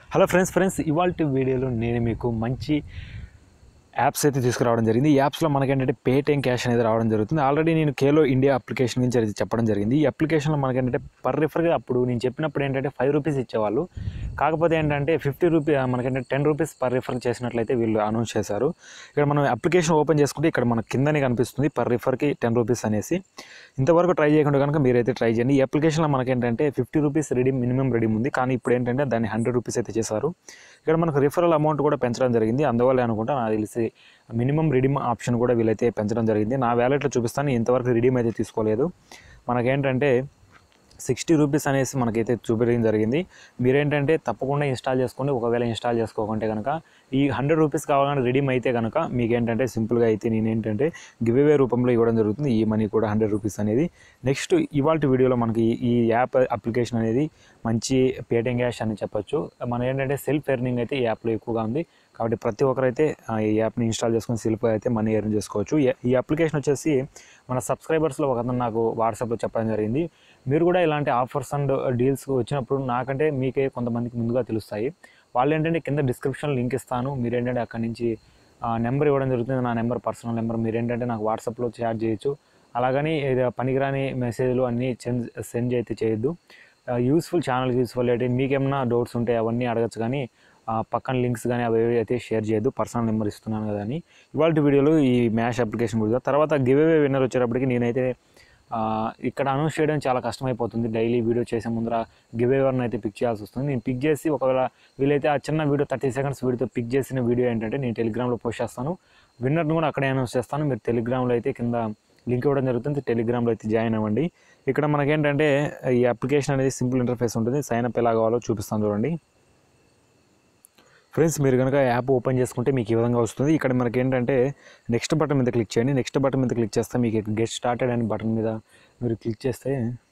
hello friends friends ఇవాళ వీడియోలో నేను మీకు మంచి యాప్స్ అయితే తీసుకురావడం జరిగింది ఈ యాప్స్లో మనకేంటంటే పేటిఎం క్యాష్ అనేది రావడం జరుగుతుంది ఆల్రెడీ నేను కేలో ఇండియా అప్లికేషన్ గురించి అది చెప్పడం జరిగింది ఈ అప్లికేషన్లో మనకేంటంటే పర్ రిఫర్గా అప్పుడు నేను చెప్పినప్పుడు ఏంటంటే ఫైవ్ రూపీస్ ఇచ్చేవాళ్ళు కాకపోతే ఏంటంటే ఫిఫ్టీ రూపీ మనకంటే టెన్ రూపీస్ పర్ రిఫర్ చేసినట్లయితే వీళ్ళు అనౌన్స్ చేశారు ఇక్కడ మనం అప్లికేషన్ ఓపెన్ చేసుకుంటే ఇక్కడ మన కిందనే కనిపిస్తుంది పర్ రిఫర్కి టెన్ రూపీస్ అనేసి ఇంతవరకు ట్రై చేయకుండా కనుక మీరైతే ట్రై చేయండి ఈ అప్లికేషన్లో మనకేంటంటే fifty rupees redeem minimum redeem ఉంది కానీ ఇప్పుడు ఏంటంటే దాన్ని హండ్రెడ్ రూపీస్ అయితే చేశారు ఇక్కడ మనకు రిఫరల్ అమౌంట్ కూడా పెంచడం జరిగింది అందువల్ల అనుకుంటా నాకు తెలిసి మినిమం రిడీమ్ ఆప్షన్ కూడా వీళ్ళైతే పెంచడం జరిగింది నా వ్యాలెట్లో చూపిస్తాను ఇంతవరకు రిడీమ్ అయితే తీసుకోలేదు మనకేంటంటే సిక్స్టీ రూపీస్ అనేసి మనకైతే చూపించడం జరిగింది మీరేంటంటే తప్పకుండా ఇన్స్టాల్ చేసుకోండి ఒకవేళ ఇన్స్టాల్ చేసుకోకుంటే కనుక ఈ హండ్రెడ్ రూపీస్ కావాలని రెడీమ్ అయితే కనుక మీకు ఏంటంటే సింపుల్గా అయితే నేను ఏంటంటే గివ్ అవే రూపంలో ఇవ్వడం జరుగుతుంది ఈ మనీ కూడా హండ్రెడ్ రూపీస్ అనేది నెక్స్ట్ ఇవాళ వీడియోలో మనకి ఈ యాప్ అప్లికేషన్ అనేది మంచి పేటిఎం క్యాష్ అని చెప్పొచ్చు మన ఏంటంటే సెల్ఫ్ ఎర్నింగ్ అయితే ఈ యాప్లో ఎక్కువగా ఉంది కాబట్టి ప్రతి ఒక్కరైతే ఆ, ఈ యాప్ని ఇన్స్టాల్ చేసుకుని సెల్ఫ్ అయితే మనీ ఎర్న్ చేసుకోవచ్చు ఈ- ఈ అప్లికేషన్ వచ్చేసి మన సబ్స్క్రైబర్స్లో ఒకతను నాకు వాట్సాప్లో చెప్పడం జరిగింది మీరు కూడా ఇలాంటి ఆఫర్స్ అండ్ డీల్స్ వచ్చినప్పుడు నాకంటే మీకే కొంతమందికి ముందుగా తెలుస్తాయి వాళ్ళు ఏంటంటే కింద డిస్క్రిప్షన్ లింక్ ఇస్తాను మీరు ఏంటంటే అక్కడి నుంచి నెంబర్ ఇవ్వడం జరుగుతుంది నా నెంబర్ పర్సనల్ నెంబర్ మీరు ఏంటంటే నాకు వాట్సాప్లో చాట్ చేయొచ్చు అలాగని ఇది పనికిరాని మెసేజ్లు అన్నీ సెండ్ సెండ్ అయితే చేయొద్దు యూస్ఫుల్ ఛానల్ యూస్ఫుల్ అయితే మీకేమైనా డౌట్స్ ఉంటే అవన్నీ అడగచ్చు కానీ ఆ, పక్కన లింక్స్ కానీ అవి ఏవి అయితే షేర్ చేయొద్దు పర్సనల్ నెంబర్ ఇస్తున్నాను కదా అని ఇవాళ వీడియోలో ఈ మ్యాష్ అప్లికేషన్ గురించి తర్వాత గివ్ అవే విన్నర్ వచ్చేటప్పటికి నేనైతే ఆ, ఇక్కడ అనౌన్స్ చేయడం చాలా కష్టమైపోతుంది డైలీ వీడియో చేసే ముందర గివ్ అవేవర్ని అయితే పిక్ చేయాల్సి వస్తుంది నేను పిక్ చేసి ఒకవేళ వీలైతే ఆ చిన్న వీడియో థర్టీ సెకండ్స్ వీడియోతో పిక్ చేసిన వీడియో ఏంటంటే నేను టెలిగ్రామ్లో పోస్ట్ చేస్తాను విన్నర్ని కూడా అక్కడే అనౌన్స్ చేస్తాను మీరు టెలిగ్రామ్లో అయితే కింద లింక్ ఇవ్వడం జరుగుతుంది టెలిగ్రామ్లో అయితే జాయిన్ అవ్వండి ఇక్కడ మనకేంటంటే ఈ అప్లికేషన్ అనేది సింపుల్ ఇంటర్ఫేస్ ఉంటుంది సైన్ అప్ ఎలా కావాలో చూపిస్తాను చూడండి ఫ్రెండ్స్ మీరు కనుక యాప్ ఓపెన్ చేసుకుంటే మీకు ఈ విధంగా వస్తుంది ఇక్కడ మనకి ఏంటంటే నెక్స్ట్ బటన్ మీద క్లిక్ చేయండి నెక్స్ట్ బటన్ మీద క్లిక్ చేస్తే మీకు గెట్ స్టార్టెడ్ అనే బటన్ మీద మీరు క్లిక్ చేస్తే